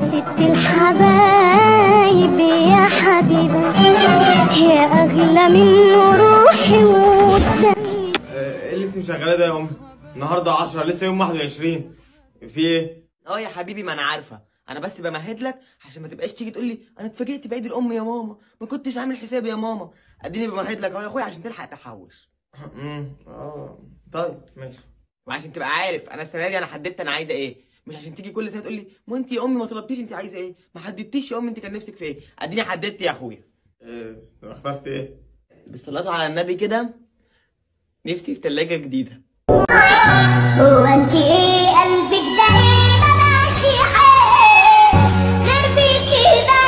ست الحبايب يا حبيبة يا أغلى من روحي ودمي ايه اللي انت مشغلاه ده يا ام النهارده 10 لسه يوم 21 في ايه اه يا حبيبي ما انا عارفه انا بس بمهد لك عشان ما تبقاش تيجي تقول لي انا اتفاجئت بعيد الام يا ماما ما كنتش عامل حسابي يا ماما اديني بمهد لك اهو يا اخويا عشان تلحق تحوش امم اه طيب ماشي وعشان تبقى عارف انا السنه دي انا حددت انا عايزه ايه مش عشان تيجي كل سنه تقول لي ما انت يا امي ما طلبتيش انت عايزه ايه ما حددتيش يا امي انت كان نفسك في ايه اديني حددت يا اخويا ايه اخترت ايه بالصلاه على النبي كده نفسي في ثلاجه جديده هو انت ايه قلبك ده ايه ماشي حيل غير بيكي ده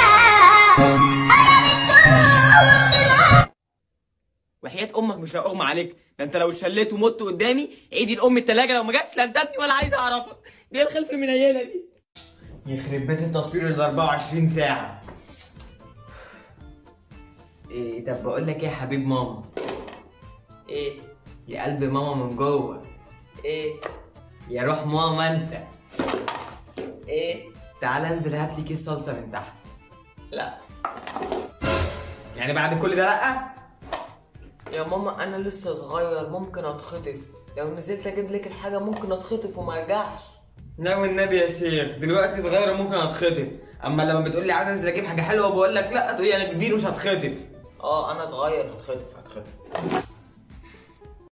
وحياة امك مش هاغمى عليك ده انت لو اتشليت ومت قدامي عيدي الام التلاجة لو ما جاتش لا انتني ولا عايز اعرفك دي إيه الخلف المنيله دي يخرب بيت التصوير ال 24 ساعة ايه طب بقول لك ايه يا حبيب ماما ايه يا قلب ماما من جوه ايه يا روح ماما انت ايه تعال انزل هات لي كيس صلصه من تحت لا يعني بعد كل ده لا يا ماما انا لسه صغير ممكن اتخطف لو نزلت اجيب لك الحاجه ممكن اتخطف وما ارجعش ناوي النبي يا شيخ دلوقتي صغير ممكن اتخطف اما لما بتقول لي عايز انزل اجيب حاجه حلوه بقول لك لا تقول لي انا كبير مش هتخطف اه انا صغير هتخطف هتخطف